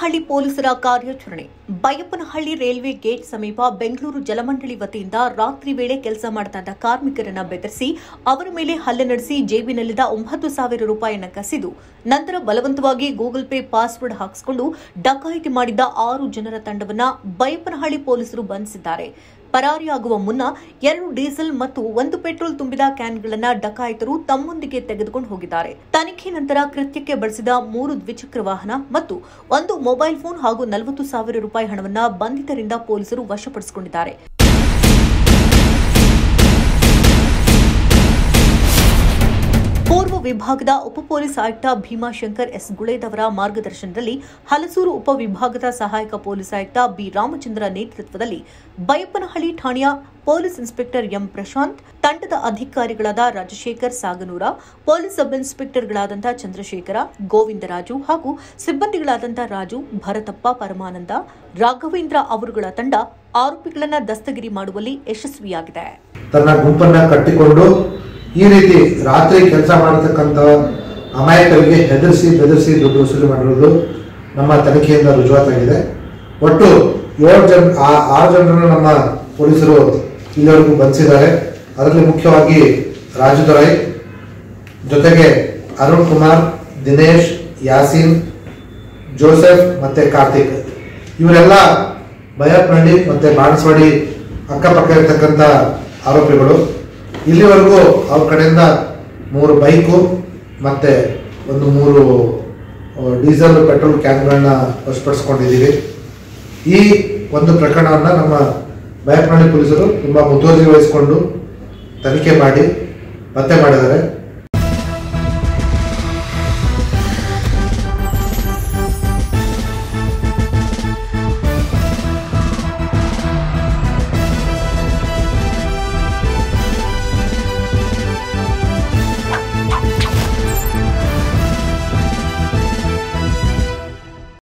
ಬೈಯಪ್ಪನಹಳ್ಳಿ ಪೊಲೀಸರ ಕಾರ್ಯಾಚರಣೆ Baiyappanahalli railway gate ಸಮೀಪ ಬೆಂಗಳೂರು ಜಲಮಂಡಳಿ ವತಿಯಿಂದ ರಾತ್ರಿ ವೇಳೆ ಕೆಲಸ ಮಾಡ್ತಾ ಇದ್ದ ಕಾರ್ಮಿಕರನ್ನ ಬೆದರಿಸಿ ಅವರ ಮೇಲೆ ಹಲ್ಲೆ ನಡೆಸಿ ಜೇಬಿನಲ್ಲಿದ್ದ ಒಂಬತ್ತು ಸಾವಿರ ರೂಪಾಯಿಯನ್ನು ಕಸಿದು ನಂತರ ಬಲವಂತವಾಗಿ ಗೂಗಲ್ ಪೇ ಪಾಸ್ವರ್ಡ್ ಹಾಕಿಸಿಕೊಂಡು ಡಕಾಯಿತಿ ಮಾಡಿದ್ದ ಆರು ಜನರ ತಂಡವನ್ನ ಬೈಯಪ್ಪನಹಳ್ಳಿ ಪೊಲೀಸರು ಬಂಧಿಸಿದ್ದಾರೆ ಪರಾರಿಯಾಗುವ ಮುನ್ನ ಎರಡು ಡೀಸೆಲ್ ಮತ್ತು ಒಂದು ಪೆಟ್ರೋಲ್ ತುಂಬಿದ ಕ್ಯಾನ್ಗಳನ್ನ ಡಕಾಯಿತರು ತಮ್ಮೊಂದಿಗೆ ತೆಗೆದುಕೊಂಡು ಹೋಗಿದ್ದಾರೆ ತನಿಖೆ ನಂತರ ಕೃತ್ಯಕ್ಕೆ ಬಳಸಿದ ಮೂರು ದ್ವಿಚಕ್ರ ವಾಹನ ಮತ್ತು ಒಂದು ಮೊಬೈಲ್ ಫೋನ್ ಹಾಗೂ ನಲವತ್ತು ಸಾವಿರ ರೂಪಾಯಿ ಹಣವನ್ನ ಬಂಧಿತರಿಂದ ಪೊಲೀಸರು ವಶಪಡಿಸಿಕೊಂಡಿದ್ದಾರೆ ಪೂರ್ವ ವಿಭಾಗದ ಉಪ ಪೊಲೀಸ್ ಆಯುಕ್ತ ಭೀಮಾಶಂಕರ್ ಎಸ್ ಗುಳೇದವರ ಮಾರ್ಗದರ್ಶನದಲ್ಲಿ ಹಲಸೂರು ಉಪವಿಭಾಗದ ಸಹಾಯಕ ಪೊಲೀಸ್ ಆಯುಕ್ತ ಬಿ ರಾಮಚಂದ್ರ ನೇತೃತ್ವದಲ್ಲಿ ಬೈಯಪ್ಪನಹಳ್ಳಿ ಠಾಣೆಯ ಪೊಲೀಸ್ ಇನ್ಸ್ಪೆಕ್ಟರ್ ಎಂ ಪ್ರಶಾಂತ್ ತಂಡದ ಅಧಿಕಾರಿಗಳಾದ ರಾಜಶೇಖರ್ ಸಾಗನೂರ ಪೊಲೀಸ್ ಸಬ್ ಇನ್ಸ್ಪೆಕ್ಟರ್ಗಳಾದಂಥ ಚಂದ್ರಶೇಖರ ಗೋವಿಂದರಾಜು ಹಾಗೂ ಸಿಬ್ಬಂದಿಗಳಾದಂಥ ರಾಜು ಭರತಪ್ಪ ಪರಮಾನಂದ ರಾಘವೇಂದ್ರ ಅವರುಗಳ ತಂಡ ಆರೋಪಿಗಳನ್ನ ದಸ್ತಗಿರಿ ಮಾಡುವಲ್ಲಿ ಯಶಸ್ವಿಯಾಗಿದೆ ತನ್ನ ಗುಂಪನ್ನ ಕಟ್ಟಿಕೊಂಡು ಈ ರೀತಿ ರಾತ್ರಿ ಕೆಲಸ ಮಾಡತಕ್ಕಂಥ ಅಮಾಯಕರಿಗೆ ಹೆದರಿಸಿ ಬೆದರಿಸಿ ದುಡ್ಡು ವಸೂಲಿ ಮಾಡಿರೋದು ನಮ್ಮ ತನಿಖೆಯಿಂದ ರುಜುವಾತಾಗಿದೆ ಒಟ್ಟು ಏಳು ಜನ ಆ- ಆರು ಜನರನ್ನು ನಮ್ಮ ಪೊಲೀಸರು ಇಲ್ಲಿವರೆಗೂ ಬಂಧಿಸಿದ್ದಾರೆ ಅದರಲ್ಲಿ ಮುಖ್ಯವಾಗಿ ರಾಜು ದೊರೈ ಜೊತೆಗೆ ಅರುಣ್ ಕುಮಾರ್ ದಿನೇಶ್ ಯಾಸೀನ್ ಜೋಸೆಫ್ ಮತ್ತೆ ಕಾರ್ತಿಕ್ ಇವರೆಲ್ಲ ಬಯಪ್ನಹಳ್ಳಿ ಮತ್ತೆ ಬಾಣಸ್ವಾಡಿ ಅಕ್ಕಪಕ್ಕ ಇರತಕ್ಕಂಥ ಆರೋಪಿಗಳು ಇಲ್ಲಿವರೆಗೂ ಅವ್ರ ಕಡೆಯಿಂದ ಮೂರು ಬೈಕು ಮತ್ತೆ ಒಂದು ಮೂರು ಆ, ಡೀಸೆಲ್ ಪೆಟ್ರೋಲ್ ಕ್ಯಾನ್ಗಳನ್ನ ವಶಪಡಿಸ್ಕೊಂಡಿದ್ದೀವಿ ಈ ಒಂದು ಪ್ರಕರಣವನ್ನು ನಮ್ಮ ಬಯಪ್ನಹಳ್ಳಿ ಪೊಲೀಸರು ತುಂಬ ಮುತುವರ್ಜಿ ವಹಿಸಿಕೊಂಡು ತನಿಖೆ ಮಾಡಿ ಪತ್ತೆ ಮಾಡಿದ್ದಾರೆ